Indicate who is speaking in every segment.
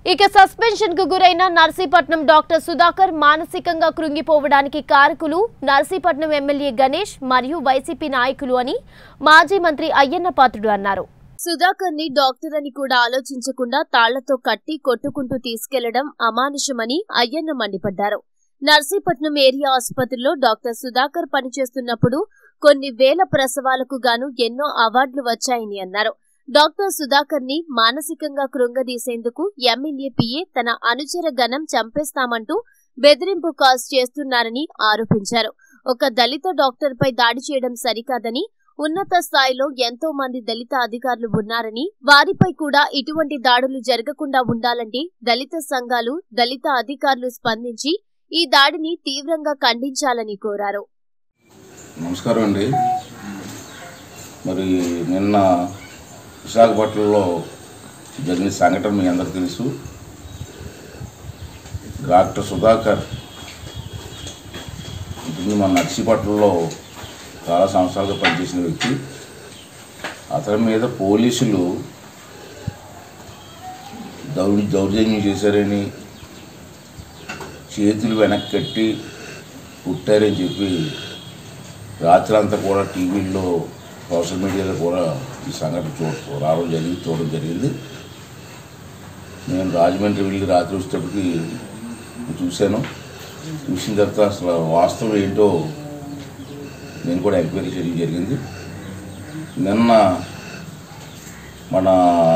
Speaker 1: ఇక సస్పెన్షన్ కు గురైన నర్సీపట్నం డాక్టర్ సుధాకర్ మానసికంగా కృంగిపోవడానికి కారకులు నర్సీపట్నం ఎమ్మెల్యే గణేష్ మరియు వైసీపీ నాయకులు అని మాజీ మంత్రి అయ్యన్న పాత్రుడు అన్నారు సుధాకర్ ని డాక్టర్ అని కూడా ఆలోచించకుండా తాళ్లతో కట్టి కొట్టుకుంటూ తీసుకెళ్లడం అమానుషమని అయ్యన్న మండిపడ్డారు నర్సీపట్నం ఏరియా ఆసుపత్రిలో డాక్టర్ సుధాకర్ పనిచేస్తున్నప్పుడు కొన్ని వేల ప్రసవాలకు గాను ఎన్నో అవార్డులు వచ్చాయని అన్నారు డాక్టర్ సుధాకర్ ని మానసికంగా కృంగదీసేందుకు ఎమ్మెల్యే పిఏ తన అనుచర గణం చంపేస్తామంటూ బెదిరింపు కాల్స్ చేస్తున్నారని ఆరోపించారు ఒక దళిత డాక్టర్ పై దాడి చేయడం సరికాదని ఉన్నత స్థాయిలో ఎంతో మంది దళిత అధికారులు ఉన్నారని వారిపై కూడా ఇటువంటి దాడులు జరగకుండా ఉండాలంటే దళిత సంఘాలు దళిత అధికారులు స్పందించి ఈ దాడిని తీవ్రంగా ఖండించాలని కోరారు
Speaker 2: నమస్కారం అండి మరి నిన్న విశాఖపట్నంలో జరిగిన సంఘటన మీ అందరికీ తెలుసు డాక్టర్ సుధాకర్ ఇది మన నర్సీపట్నంలో చాలా సంవత్సరాలుగా పనిచేసిన వ్యక్తి అతని మీద పోలీసులు దౌర్ దౌర్జన్యం చేశారని చేతులు వెనక్కి కట్టి కుట్టారని చెప్పి రాత్రంతా కూడా టీవీల్లో సోషల్ మీడియాలో కూడా ఈ సంఘటన చూ రావడం జరిగింది చూడడం జరిగింది నేను రాజమండ్రి వెళ్ళి రాత్రి వచ్చేటప్పటికి చూశాను చూసిన తర్వాత అసలు వాస్తవం ఏంటో నేను కూడా ఎంక్వైరీ చేయడం జరిగింది నిన్న మన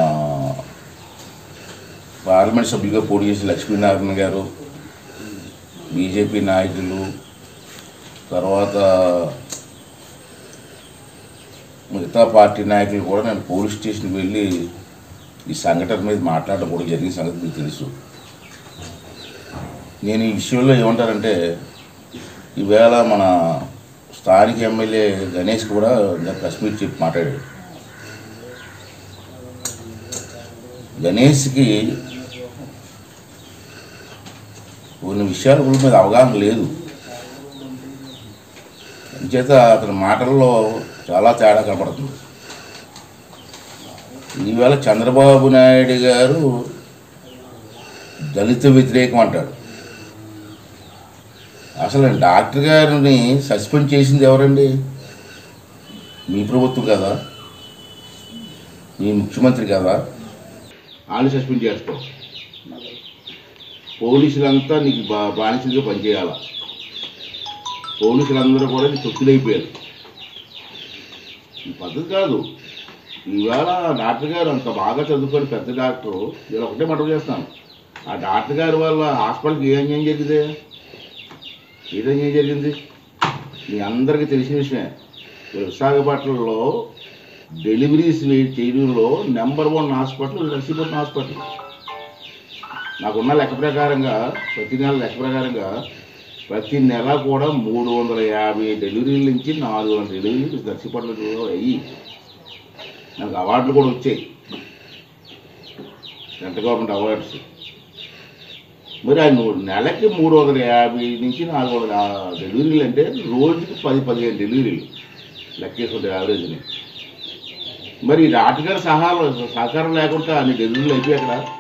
Speaker 2: పార్లమెంట్ సభ్యులుగా పోటీ చేసిన లక్ష్మీనారాయణ గారు బీజేపీ నాయకులు తర్వాత మిగతా పార్టీ నాయకులు కూడా నేను పోలీస్ స్టేషన్కి వెళ్ళి ఈ సంఘటన మీద మాట్లాడడం కూడా జరిగిన సంగతి మీకు తెలుసు నేను ఈ విషయంలో ఏమంటారంటే ఈవేళ మన స్థానిక ఎమ్మెల్యే గణేష్ కూడా ప్రెస్ మీట్ చెప్పి మాట్లాడాడు గణేష్కి కొన్ని విషయాల గురించి మీద అవగాహన లేదు చేత అతని మాటల్లో చాలా తేడా కనపడుతుంది ఈవేళ చంద్రబాబు నాయుడు గారు దళిత వ్యతిరేకం అంటాడు అసలు డాక్టర్ గారిని సస్పెండ్ చేసింది ఎవరండి మీ ప్రభుత్వం కదా మీ ముఖ్యమంత్రి కదా వాళ్ళు సస్పెండ్ చేస్తావు పోలీసులంతా నీకు బా బానిసలుగా పనిచేయాలా పోలీసులందరూ కూడా నీ తొత్తులైపోయారు ఈ పద్ధతి కాదు ఈవేళ డాక్టర్ గారు అంత బాగా చదువుకొని పెద్ద డాక్టర్ నేను ఒకటే మటం చేస్తాను ఆ డాక్టర్ గారి వల్ల హాస్పిటల్కి ఏ అన్యాయం జరిగింది ఏ అన్యాయం జరిగింది మీ అందరికీ తెలిసిన విషయమే విశాఖపట్నంలో డెలివరీస్ చేయడంలో number one hospital Narsipatnam hospital నాకున్న లెక్క ప్రకారంగా ప్రతి నెల లెక్క ప్రకారంగా ప్రతి నెల కూడా మూడు వందల యాభై డెలివరీల నుంచి నాలుగు వందల డెలివరీలు నర్సీపట్నంలో అయ్యి నాకు అవార్డులు కూడా వచ్చాయి సెంట్రల్ గవర్నమెంట్ అవార్డ్స్ మరి ఆ నూ- నెలకి మూడు వందల యాభై నుంచి నాలుగు వందల డెలివరీలు అంటే రోజుకి పది పదిహేను డెలివరీలు లెక్కేసుకుంటే యావరేజ్ని మరి ఈ డాక్టర్ గారి సహాయం సహకారం లేకుండా అన్ని డెలివరీలు అయిపోయాయి అక్కడ